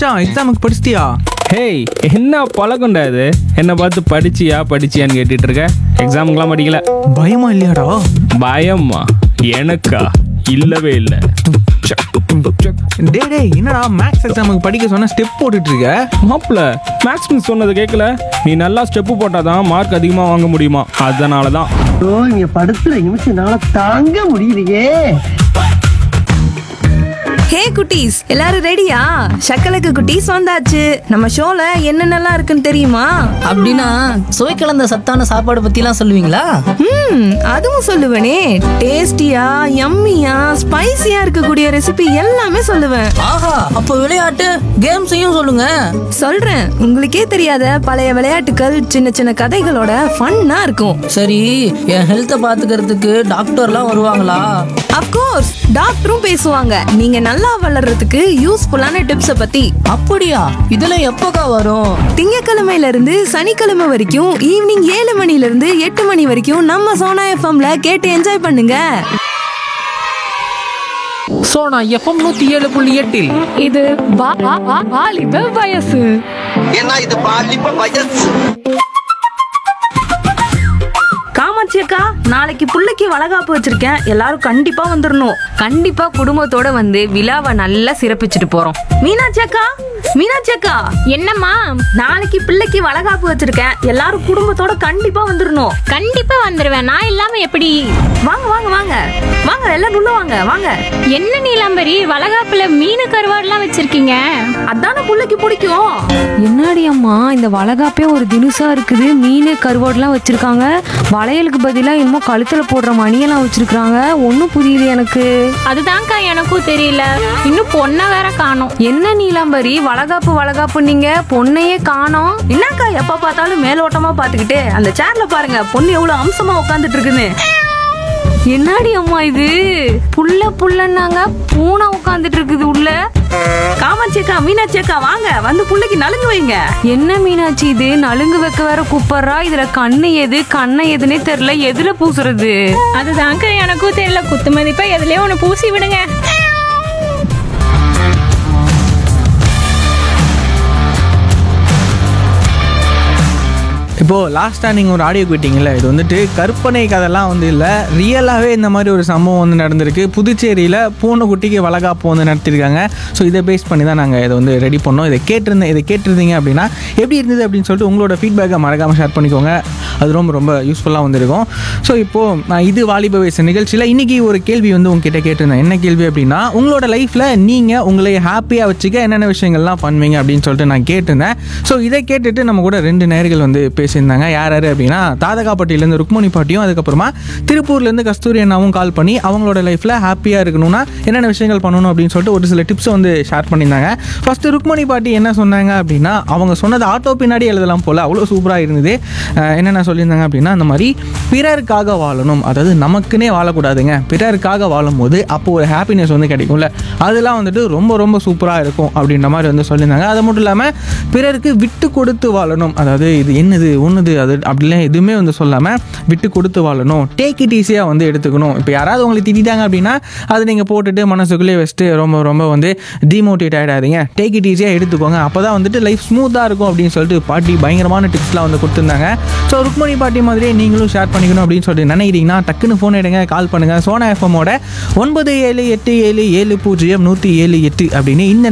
மச்சான் எக்ஸாமுக்கு படிச்சிட்டியா ஹேய் என்ன பழக்கம்டா இது என்னை பார்த்து படிச்சியா படிச்சியான்னு கேட்டுட்டு இருக்க எக்ஸாமுக்கெல்லாம் படிக்கல பயமா இல்லையாடா பயமா எனக்கா இல்லவே இல்லை டேய் டேய் என்னடா மேக்ஸ் எக்ஸாமுக்கு படிக்க சொன்னா ஸ்டெப் போட்டுட்டு இருக்க மாப்பிள்ள மேக்ஸ் மிஸ் சொன்னதை கேட்கல நீ நல்லா ஸ்டெப்பு போட்டாதான் மார்க் அதிகமாக வாங்க முடியுமா அதனால தான் ஐயோ இங்க படுத்துற நிமிஷம் என்னால தாங்க முடியலையே ஹே குட்டீஸ் எல்லாரும் ரெடியா சக்கலக்கு குட்டீஸ் வந்தாச்சு நம்ம ஷோல என்னென்னலாம் இருக்குன்னு தெரியுமா அப்படின்னா சுவை கலந்த சத்தான சாப்பாடு பத்திலாம் சொல்லுவீங்களா ம் அதுவும் சொல்லுவேனே டேஸ்டியா யம்மியா ஸ்பைசியா இருக்கக்கூடிய ரெசிபி எல்லாமே சொல்லுவேன் ஆஹா அப்போ விளையாட்டு கேம்ஸையும் சொல்லுங்க சொல்றேன் உங்களுக்கே தெரியாத பழைய விளையாட்டுகள் சின்ன சின்ன கதைகளோட ஃபன்னா இருக்கும் சரி என் ஹெல்த்தை பாத்துக்கிறதுக்கு டாக்டர்லாம் வருவாங்களா அப்கோர்ஸ் டாக்டரும் பேசுவாங்க நீங்க நல்லா வளர்றதுக்கு யூஸ்ஃபுல்லான டிப்ஸை பத்தி அப்படியா இதெல்லாம் எப்போக்கா வரும் திங்கக்கிழமையில இருந்து சனிக்கிழமை வரைக்கும் ஈவினிங் ஏழு மணில இருந்து எட்டு மணி வரைக்கும் நம்ம சோனா எஃப்எம்ல கேட்டு என்ஜாய் பண்ணுங்க சோனா எஃப்எம் நூத்தி ஏழு புள்ளி எட்டில் இது வா- வா- வா- வாலிப வயசு ஏன்னா இது பாலிப்ப வயசு காமாட்சி அக்கா நாளைக்கு புள்ளைக்கு வளகாப்பு வச்சிருக்கேன் எல்லாரும் கண்டிப்பா வந்துடணும் கண்டிப்பா குடும்பத்தோட வந்து விழாவை நல்லா சிறப்பிச்சுட்டு போறோம் மீனாட்சி அக்கா மீனாட்சி அக்கா என்னம்மா நாளைக்கு பிள்ளைக்கு வளகாப்பு வச்சிருக்கேன் எல்லாரும் குடும்பத்தோட கண்டிப்பா வந்துடணும் கண்டிப்பா வந்துருவேன் நான் இல்லாம எப்படி வாங்க வாங்க வாங்க வாங்க எல்லாரும் உள்ள வாங்க வாங்க என்ன நீலாம்பரி வளகாப்புல மீன் கருவாடுலாம் வச்சிருக்கீங்க அதான புள்ளைக்கு பிடிக்கும் என்னடி அம்மா இந்த வளகாப்பே ஒரு தினுசா இருக்குது மீன் கருவாடுலாம் வச்சிருக்காங்க வளையலுக்கு பதிலா என்னமோ கழுத்துல போடுற மணியெல்லாம் வச்சிருக்காங்க ஒன்னும் புரியல எனக்கு அதுதான்க்கா எனக்கும் தெரியல இன்னும் பொண்ணை வேற காணோம் என்ன நீலாம்பரி வளகாப்பு வளகாப்பு நீங்க பொண்ணையே காணோம் என்னக்கா எப்ப பார்த்தாலும் மேலோட்டமா பாத்துக்கிட்டு அந்த சேர்ல பாருங்க பொண்ணு எவ்வளவு அம்சமா உட்காந்துட்டு இருக்குன்னு என்னடி அம்மா இது புள்ள புள்ளன்னாங்க பூனை உட்காந்துட்டு இருக்குது உள்ள காமாட்சி அக்கா மீனாட்சி அக்கா வாங்க வந்து புள்ளைக்கு நலுங்கு வைங்க என்ன மீனாட்சி இது நலுங்கு வைக்க வேற கூப்பிடுறா இதுல கண்ணு எது கண்ணை எதுன்னே தெரியல எதுல பூசுறது அதுதான்க்கா எனக்கும் தெரியல குத்து மதிப்பா எதுலயோ ஒண்ணு பூசி விடுங்க இப்போ லாஸ்டா நீங்க ஒரு ஆடியோ கேட்டீங்கல்ல இது வந்துட்டு கற்பனை கதைலாம் வந்து இல்ல ரியலாவே இந்த மாதிரி ஒரு சம்பவம் வந்து நடந்திருக்கு புதுச்சேரியில பூனைக்குட்டிக்கு வளகாப்பு வந்து நடத்திருக்காங்க ஸோ இதை பேஸ் பண்ணி தான் நாங்கள் இதை வந்து ரெடி பண்ணோம் இதை கேட்டிருந்தேன் இதை கேட்டிருந்தீங்க அப்படின்னா எப்படி இருந்தது அப்படின்னு சொல்லிட்டு உங்களோட ஃபீட்பேக்கை மறக்காம ஷேர் பண்ணிக்கோங்க அது ரொம்ப ரொம்ப யூஸ்ஃபுல்லாக வந்திருக்கும் ஸோ இப்போ நான் இது வாலிப வயசு நிகழ்ச்சியில் இன்னைக்கு ஒரு கேள்வி வந்து உங்ககிட்ட கேட்டிருந்தேன் என்ன கேள்வி அப்படின்னா உங்களோட லைஃப்ல நீங்க உங்களை ஹாப்பியாக வச்சுக்க என்னென்ன விஷயங்கள்லாம் பண்ணுவீங்க அப்படின்னு சொல்லிட்டு நான் கேட்டிருந்தேன் ஸோ இதை கேட்டுட்டு நம்ம கூட ரெண்டு நேர்கள் வந்து பேசியிருந்தாங்க யார் யார் அப்படின்னா தாதகாப்பட்டியிலேருந்து ருக்மணி பாட்டியும் அதுக்கப்புறமா திருப்பூர்லேருந்து கஸ்தூரி அண்ணாவும் கால் பண்ணி அவங்களோட லைஃப்பில் ஹாப்பியாக இருக்கணும்னா என்னென்ன விஷயங்கள் பண்ணணும் அப்படின்னு சொல்லிட்டு ஒரு சில டிப்ஸை வந்து ஷேர் பண்ணியிருந்தாங்க ஃபஸ்ட்டு ருக்மணி பாட்டி என்ன சொன்னாங்க அப்படின்னா அவங்க சொன்னது ஆட்டோ பின்னாடி எழுதலாம் போல் அவ்வளோ சூப்பராக இருந்தது அஹ் என்னென்ன சொல்லியிருந்தாங்க அப்படின்னா அந்த மாதிரி பிறருக்காக வாழணும் அதாவது நமக்குன்னே வாழக்கூடாதுங்க பிறருக்காக வாழும்போது அப்போ ஒரு ஹாப்பினஸ் வந்து கிடைக்கும்ல அதெல்லாம் வந்துட்டு ரொம்ப ரொம்ப சூப்பராக இருக்கும் அப்படின்ற மாதிரி வந்து சொல்லியிருந்தாங்க அது மட்டும் இல்லாமல் பிறருக்கு விட்டு கொடுத்து வாழணும் அதாவது இது என்னது ஒன்றுது அது அப்படிலாம் எதுவுமே வந்து சொல்லாமல் விட்டு கொடுத்து வாழணும் டேக் இட் ஈஸியாக வந்து எடுத்துக்கணும் இப்போ யாராவது உங்களை திட்டாங்க அப்படின்னா அதை நீங்கள் போட்டுட்டு மனசுக்குள்ளேயே வச்சுட்டு ரொம்ப ரொம்ப வந்து டிமோட்டிவேட் ஆகிடாதீங்க டேக் இட் ஈஸியாக எடுத்துக்கோங்க அப்போ தான் வந்துட்டு லைஃப் ஸ்மூத்தாக இருக்கும் அப்படின்னு சொல்லிட்டு பாட்டி பயங்கரமான டிப்ஸ்லாம் வந்து கொடுத்துருந்தாங்க ஸோ ருக்மணி பாட்டி மாதிரியே நீங்களும் ஷேர் பண்ணிக்கணும் அப்படின்னு சொல்லிட்டு நினைக்கிறீங்கன்னா டக்குன்னு ஃபோன் எடுங்க கால் பண்ணுங்கள் சோனா எஃப்எம்மோட ஒன்பது ஏழு எட்டு ஏழு ஏழு பூஜ்ஜியம் நூற்றி ஏழு எட்டு அப்படின்னு இந்த